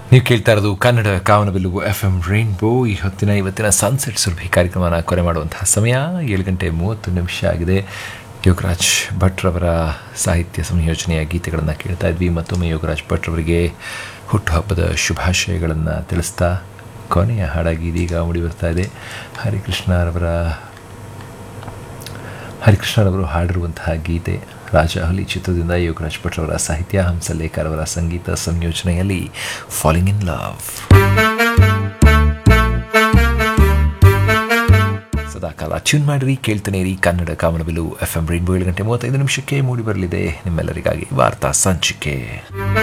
ನೀವು ಕೇಳ್ತಾ ಇರೋದು Kannada Kamanabillu F M rainbow ಈ ಹೊತ್ತಿನ ಇವತ್ತಿನ ಸನ್ಸೆಟ್ ಸುರಭಿ ಕಾರ್ಯಕ್ರಮನ ಕೊನೆ ಮಾಡುವಂತಹ ಸಮಯ ಏಳು ಗಂಟೆ ಮೂವತ್ತು ನಿಮಿಷ ಆಗಿದೆ ಯೋಗರಾಜ್ ಭಟ್ರವರ ಸಾಹಿತ್ಯ ಸಂಯೋಜನೆಯ ಗೀತೆಗಳನ್ನು ಕೇಳ್ತಾ ಇದ್ವಿ ಮತ್ತೊಮ್ಮೆ ಯೋಗರಾಜ್ ಭಟ್ರವರಿಗೆ ಹುಟ್ಟುಹಬ್ಬದ ಶುಭಾಶಯಗಳನ್ನು ತಿಳಿಸ್ತಾ ಕೊನೆಯ ಹಾಡಾಗಿ ಇದೀಗ ಮೂಡಿ ಬರ್ತಾ ಇದೆ ಹರಿಕೃಷ್ಣರವರ ಹರಿಕೃಷ್ಣರವರು ಹಾಡಿರುವಂತಹ ಗೀತೆ ರಾಜಹಲಿ ಚಿತ್ರದಿಂದ ಯೋಗರಾಜ್ ಭಟ್ರವರ ಸಾಹಿತ್ಯ ಹಂಸಲೇಖರವರ ಸಂಗೀತ ಸಂಯೋಜನೆಯಲ್ಲಿ ಫಾಲಿಂಗ್ ಇನ್ ಲವ್ ಸದಾಕಾಲ ಟ್ಯೂನ್ ಮಾಡಿರಿ ಕೇಳ್ತಾನೆ ಇರಿ Kannada Kamanabillu F M rainbow ಏಳು ಗಂಟೆ ಮೂವತ್ತೈದು ನಿಮಿಷಕ್ಕೆ ಮೂಡಿ ಬರಲಿದೆ ನಿಮ್ಮೆಲ್ಲರಿಗಾಗಿ ವಾರ್ತಾ ಸಂಚಿಕೆ